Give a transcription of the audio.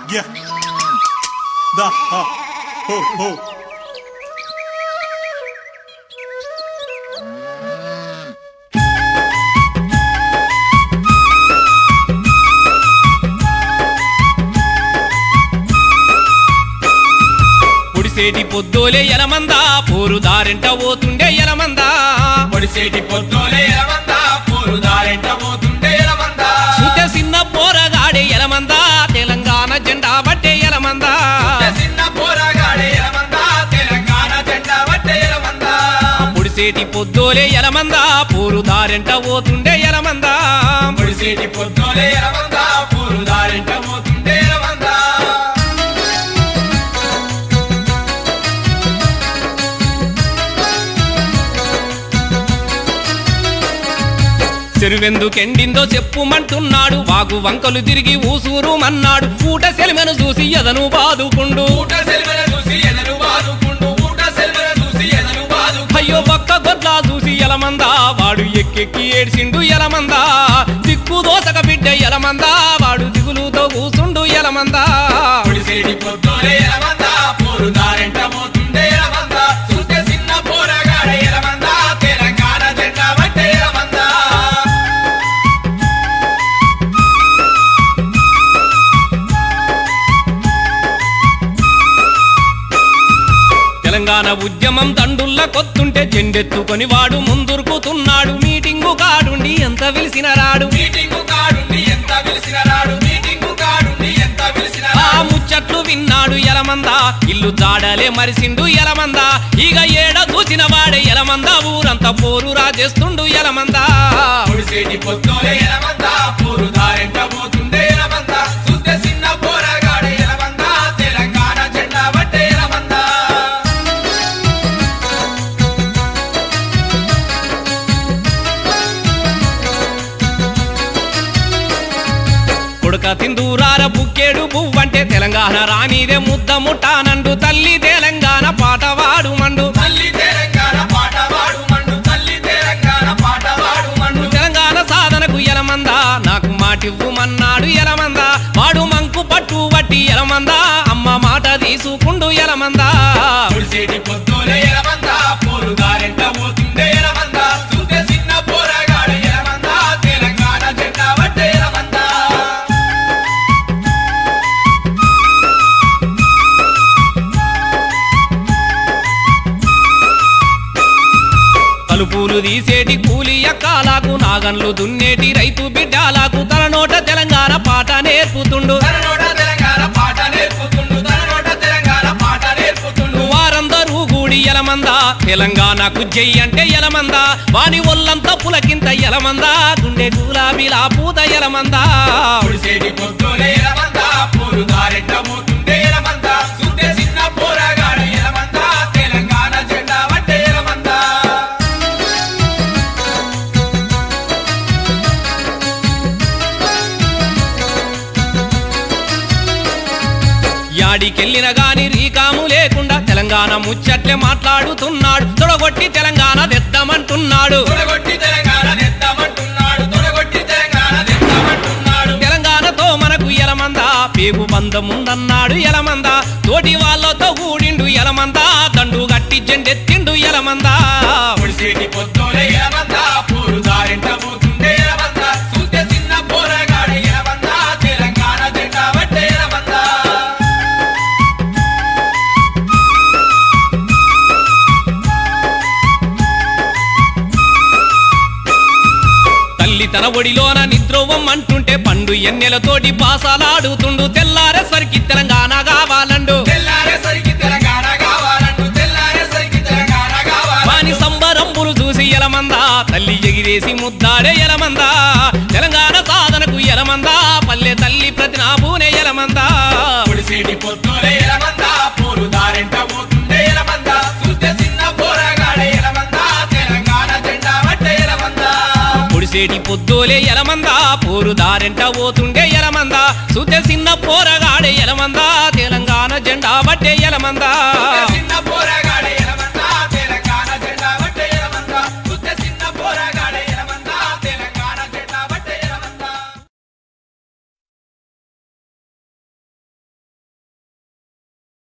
Yeah. Da ha ho ho. పొడిసేటి పొద్దోలే ఎలమందా పోరు దారెంట పోతుండే ఎలమందా పొడిసేటి పొద్దులే ఎలమందా పూలు దారెంట పోతుండే ఎలమందా సుత సిన్న పోరగాడే ఎలమందా తెలంగాణ జెండా బట్టే ఎలమందా చిన్న పోరగాడే ఎలమందా తెలంగాణ జెండా పట్టే ఎలమందా పొడిసేటి పొద్దోలే ఎలమందా పోరు దారెంట పోతుండే ఎలమందా పొడిసేటి పొద్దులే ఎలమందా పూలు దారెంట పోతుండే ఎలమందా చెరువెందుకెండిందో చెప్పుమంటున్నాడు వాగు వంకలు తిరిగి ఊసూరు మన్నాడు పూట సెలిమెను చూసి ఎదను బాదుకుండు ఊట సెల్వెన చూసి ఎదరు బాదుకుండు ఊట సెల్వెన చూసి ఎదరు బాదు అయ్యో పక్క గొడ్లా చూసి ఎలమందా వాడు ఎక్కెక్కి ఏడ్చిండు ఎలమందా దిక్కు దోసక బిడ్డ ఎలమందా వాడు దిగులుతో కూసుండు ఎలమందా పొడిసేటి పొద్దులే ఎలమందా పూలు దారెంట పోతుండే ఎలమందా చూస్తే చిన్న పోరగాడే ఎలమందా తెలంగాణ జెండా పట్టే ఎలమందా తెలంగాణ ఉద్యమం దండుల్ల కొత్తుంటే జెండెత్తుకొని వాడు ముందురుకుతున్నాడు మీటింగు కాడుండి ఎంత పిలిచిన రాడు మీటింగు కాడుండి ఎంత పిలిచిన రాడు మీటింగు కాడుండి ఎంత పిలిచిన ఆ రాడు ముచ్చట్లు విన్నాడు ఎలమందా ఇల్లు జాడలే మరిసిండు ఎలమందా ఇక ఏడ చూసిన వాడే ఎలమందా ఊరంతా పోరు రాజేస్తుండు ఎలమందా పొడిసేటి పొద్దులే ఎలమందా పూరు దారెంట పోతుండే ఎలమందా చూస్తే చిన్న పోరగాడే ఎలమందా తెలంగాణ జెండా పట్టే ఎలమందా కొడుక తిందూరార బుక్కేడు పువ్వంటే తెలంగాణ రానిదే ముద్ద ముట్టానండు తల్లి తెలంగాణ పాట వాడు మండు తల్లి తెలంగాణ పాట వాడు మండు తల్లి తెలంగాణ పాట వాడు మండు తెలంగాణ సాధనకు ఎలమందా నాకు మాటివ్వుమన్నాడు ఎలమందా వాడు మంకు పట్టు వట్టి ఎలమందా అమ్మ మాట తీసుకుండు ఎలమందా పొడిసేటి పొద్దులే ఎలమందా పూరు దారెంట పోతుండే ఎలమందా చూస్తే చిన్న పోరగాడే ఎలమందా తెలంగాణ జెండా పట్టే ఎలమందా కలుపులు తీసేటి కూలి ఎక్కాలకు నాగన్లు దున్నేటి రైతు బిడ్డాలకు తన నోట తెలంగాణ పాట నేర్పుతుండు తన నోట తెలంగాణ పాట నేర్పుతుండు తన నోట తెలంగాణ పాట నేర్పుతుండు వారందరూ కూడి ఎలమందా తెలంగాణకు జై అంటే ఎలమందా వాని ఒళ్ళంతా పులకింత ఎలమందా గుండె గులాబీలా పూత ఎలమందా పొడిసేటి పొద్దులే ఎలమందా పూరు దారెంట పోతుండే ఎలమందా చూస్తే చిన్న పోరగాడే ఎలమందా తెలంగాణ జెండా పట్టే ఎలమందా యాడికెళ్ళిన గాని రీకాము లేకుండా తెలంగాణ ముచ్చట్లే మాట్లాడుతున్నాడు తొడగొట్టి తెలంగాణ తెద్దామంటున్నాడు తొడగొట్టి తెలంగాణ నెత్తామంటున్నాడు తొడగొట్టి తెలంగాణ నెత్తామంటున్నాడు తెలంగాణతో మనకు ఎలమందా పేగు బంధం ఉందన్నాడు ఎలమందా తోటి వాళ్ళతో కూడిండు ఎలమందా దండు గట్టి జెండెత్తిండు ఎలమందా పొడిసేటి పొద్దులే ఎలమందా పూరు దారెంట పోతుండే ఎలమందా చూస్తే చిన్న పోరగాడే ఎలమందా తెలంగాణ జెండా పట్టే ఎలమందా తల్లి తన ఒడిలోన నిద్రోవం అంటుంటే పండు ఎన్నెలతోటి పాసాలాడుతుండు తెల్లారేసరికి తెలంగాణ కావాలండు తెల్లారేసరికి తెలంగాణ కావాలంటూ తెల్లారేసరికి తెలంగాణ కావాలి వాని సంబరంబులు చూసి ఎలమందా తల్లి ఎగిరేసి ముద్దాడే ఎలమందా తెలంగాణ సాధనకు ఎలమందా పల్లె తల్లి ప్రతినాభూనే ఎలమందా పొడిసేటి పొద్దులే ఎలమందా పూరు దారెంట పోతుండే ఎలమందా చూస్తే చిన్న పోరగాడే ఎలమందా తెలంగాణ జెండా పట్టే ఎలమందా పొడిసేటి పొద్దోలే ఎలమందా పోరు దారెంట పోతుండే ఎలమందా సుతే చిన్న పోరగాడే ఎలమందా తెలంగాణ జెండా బట్టే ఎలమందా చిన్న పోరగాడే